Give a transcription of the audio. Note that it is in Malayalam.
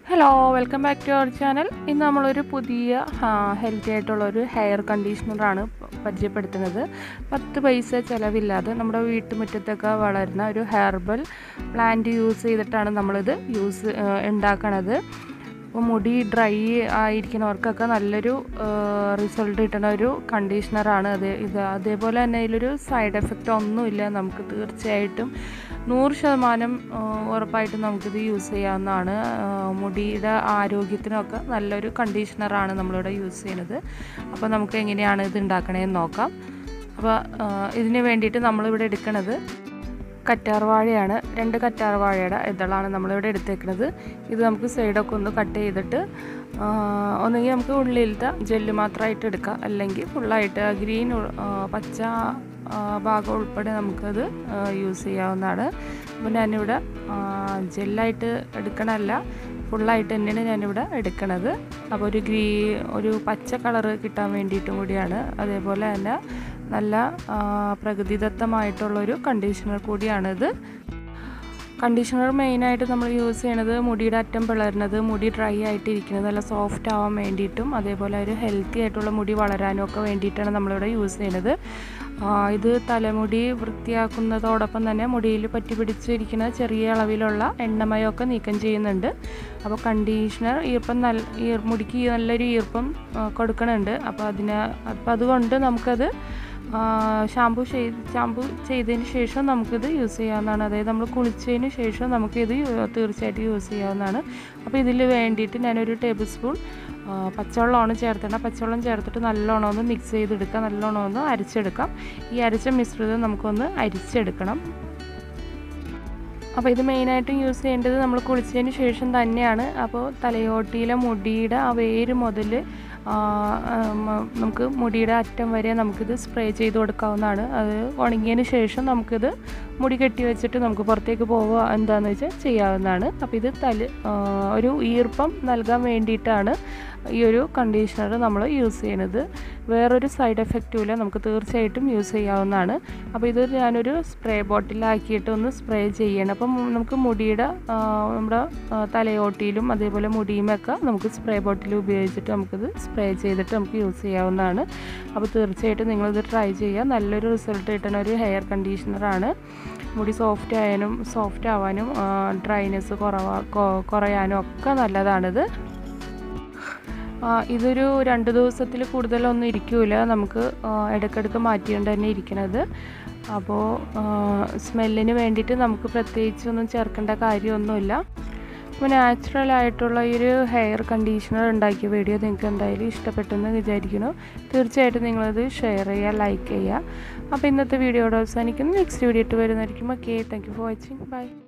hello welcome back to our channel ഇന്ന് നമ്മളൊരു പുതിയ ഹെൽത്തി ആയിട്ടുള്ള ഒരു ഹെയർ കണ്ടീഷണറാണ് പരിചയപ്പെടുത്തുന്നത് പത്ത് പൈസ ചിലവില്ലാതെ നമ്മുടെ വീട്ടുമുറ്റത്തൊക്കെ വളരുന്ന ഒരു ഹെർബൽ പ്ലാന്റ് യൂസ് ചെയ്തിട്ടാണ് നമ്മളിത് യൂസ് ഉണ്ടാക്കണത് അപ്പോൾ മുടി ഡ്രൈ ആയിരിക്കുന്നവർക്കൊക്കെ നല്ലൊരു റിസൾട്ട് കിട്ടുന്ന ഒരു കണ്ടീഷണറാണ് അത് ഇത് അതേപോലെ തന്നെ ഇതിലൊരു സൈഡ് എഫക്റ്റ് ഒന്നുമില്ല നമുക്ക് തീർച്ചയായിട്ടും നൂറ് ശതമാനം ഉറപ്പായിട്ടും നമുക്കിത് യൂസ് ചെയ്യാവുന്നതാണ് മുടിയുടെ ആരോഗ്യത്തിനൊക്കെ നല്ലൊരു കണ്ടീഷണറാണ് നമ്മളിവിടെ യൂസ് ചെയ്യുന്നത് അപ്പോൾ നമുക്ക് എങ്ങനെയാണ് ഇത് ഉണ്ടാക്കണേന്ന് നോക്കാം അപ്പോൾ ഇതിന് വേണ്ടിയിട്ട് നമ്മളിവിടെ എടുക്കുന്നത് കറ്റാർ വാഴയാണ് രണ്ട് കറ്റാർ വാഴയുടെ ഇതളാണ് നമ്മളിവിടെ എടുത്തേക്കുന്നത് ഇത് നമുക്ക് സൈഡൊക്കെ ഒന്ന് കട്ട് ചെയ്തിട്ട് ഒന്നുകിൽ നമുക്ക് ഉള്ളിലത്തെ ജെല്ല് മാത്രമായിട്ട് എടുക്കാം അല്ലെങ്കിൽ ഫുള്ളായിട്ട് ഗ്രീൻ പച്ച ഭാഗം ഉൾപ്പെടെ നമുക്കത് യൂസ് ചെയ്യാവുന്നതാണ് അപ്പോൾ ഞാനിവിടെ ജെല്ലായിട്ട് എടുക്കണമല്ല ഫുള്ളായിട്ട് തന്നെയാണ് ഞാനിവിടെ എടുക്കണത് അപ്പോൾ ഒരു ഗ്രീ ഒരു പച്ച കളറ് കിട്ടാൻ വേണ്ടിയിട്ടും കൂടിയാണ് അതേപോലെ തന്നെ നല്ല പ്രകൃതിദത്തമായിട്ടുള്ളൊരു കണ്ടീഷണർ കൂടിയാണിത് കണ്ടീഷണർ മെയിനായിട്ട് നമ്മൾ യൂസ് ചെയ്യണത് മുടിയുടെ അറ്റം പിളരുന്നത് മുടി ഡ്രൈ ആയിട്ട് ഇരിക്കുന്നത് നല്ല സോഫ്റ്റ് ആവാൻ വേണ്ടിയിട്ടും അതേപോലെ ഒരു ഹെൽത്തി ആയിട്ടുള്ള മുടി വളരാനും ഒക്കെ വേണ്ടിയിട്ടാണ് നമ്മളിവിടെ യൂസ് ചെയ്യുന്നത് ഇത് തലമുടി വൃത്തിയാക്കുന്നതോടൊപ്പം തന്നെ മുടിയിൽ പറ്റി പിടിച്ചിരിക്കുന്ന ചെറിയ അളവിലുള്ള എണ്ണമയമൊക്കെ നീക്കം ചെയ്യുന്നുണ്ട് അപ്പോൾ കണ്ടീഷണർ ഈർപ്പം നല്ല ഈർ മുടിക്ക് നല്ലൊരു ഈർപ്പം കൊടുക്കണുണ്ട് അപ്പോൾ അതിന് അപ്പോൾ അതുകൊണ്ട് നമുക്കത് ഷാമ്പു ചെയ്ത് ഷാമ്പു ചെയ്തതിന് ശേഷം നമുക്കിത് യൂസ് ചെയ്യാവുന്നതാണ് അതായത് നമ്മൾ കുളിച്ചതിന് ശേഷം നമുക്കിത് തീർച്ചയായിട്ടും യൂസ് ചെയ്യാവുന്നതാണ് അപ്പോൾ ഇതിൽ വേണ്ടിയിട്ട് ഞാനൊരു ടേബിൾ സ്പൂൺ പച്ചവെള്ളമാണ് ചേർത്തേണ്ടത് പച്ചവെള്ളം ചേർത്തിട്ട് നല്ലോണം ഒന്ന് മിക്സ് ചെയ്തെടുക്കാം നല്ലോണം ഒന്ന് അരിച്ചെടുക്കാം ഈ അരിച്ച മിശ്രിതം നമുക്കൊന്ന് അരിച്ചെടുക്കണം അപ്പോൾ ഇത് മെയിനായിട്ടും യൂസ് ചെയ്യേണ്ടത് നമ്മൾ കുളിച്ചതിന് ശേഷം തന്നെയാണ് അപ്പോൾ തലയോട്ടിയിലെ മുടിയുടെ ആ വേര് മുതൽ നമുക്ക് മുടിയുടെ അറ്റം വരെ നമുക്കിത് സ്പ്രേ ചെയ്ത് കൊടുക്കാവുന്നതാണ് അത് ഉണങ്ങിയതിന് ശേഷം നമുക്കിത് മുടി കെട്ടി വെച്ചിട്ട് നമുക്ക് പുറത്തേക്ക് പോവുക എന്താണെന്ന് വെച്ചാൽ ചെയ്യാവുന്നതാണ് അപ്പോൾ ഇത് തല ഒരു ഈർപ്പം നൽകാൻ വേണ്ടിയിട്ടാണ് ഈ ഒരു കണ്ടീഷണർ നമ്മൾ യൂസ് ചെയ്യുന്നത് വേറൊരു സൈഡ് എഫക്റ്റും ഇല്ല നമുക്ക് തീർച്ചയായിട്ടും യൂസ് ചെയ്യാവുന്നതാണ് അപ്പോൾ ഇത് ഞാനൊരു സ്പ്രേ ബോട്ടിലാക്കിയിട്ട് ഒന്ന് സ്പ്രേ ചെയ്യണം അപ്പം നമുക്ക് മുടിയുടെ നമ്മുടെ തലയോട്ടിയിലും അതേപോലെ മുടിയുമൊക്കെ നമുക്ക് സ്പ്രേ ബോട്ടിൽ ഉപയോഗിച്ചിട്ട് നമുക്കിത് സ്പ്രേ ചെയ്തിട്ട് നമുക്ക് യൂസ് ചെയ്യാവുന്നതാണ് അപ്പോൾ തീർച്ചയായിട്ടും നിങ്ങളിത് ട്രൈ ചെയ്യുക നല്ലൊരു റിസൾട്ട് കിട്ടുന്ന ഒരു ഹെയർ കണ്ടീഷണറാണ് മുടി സോഫ്റ്റ് ആയാനും സോഫ്റ്റ് ആവാനും ഡ്രൈനെസ് കുറവാ കുറയാനും ഒക്കെ നല്ലതാണിത് ഇതൊരു രണ്ട് ദിവസത്തിൽ കൂടുതലൊന്നും ഇരിക്കില്ല നമുക്ക് ഇടയ്ക്കിടയ്ക്ക് മാറ്റിക്കൊണ്ട് തന്നെ ഇരിക്കണത് അപ്പോൾ സ്മെല്ലിന് വേണ്ടിയിട്ട് നമുക്ക് പ്രത്യേകിച്ചൊന്നും ചേർക്കേണ്ട കാര്യമൊന്നുമില്ല അപ്പോൾ നാച്ചുറൽ ആയിട്ടുള്ള ഈ ഒരു ഹെയർ കണ്ടീഷണർ ഉണ്ടാക്കിയ വീഡിയോ നിങ്ങൾക്ക് എന്തായാലും ഇഷ്ടപ്പെട്ടെന്ന് വിചാരിക്കുന്നു തീർച്ചയായിട്ടും നിങ്ങളത് ഷെയർ ചെയ്യുക ലൈക്ക് ചെയ്യുക അപ്പോൾ ഇന്നത്തെ വീഡിയോയുടെ അവസാനിക്കുന്നു നെക്സ്റ്റ് വീഡിയോ ഇട്ട് വരുന്നതായിരിക്കും okay thank you for watching by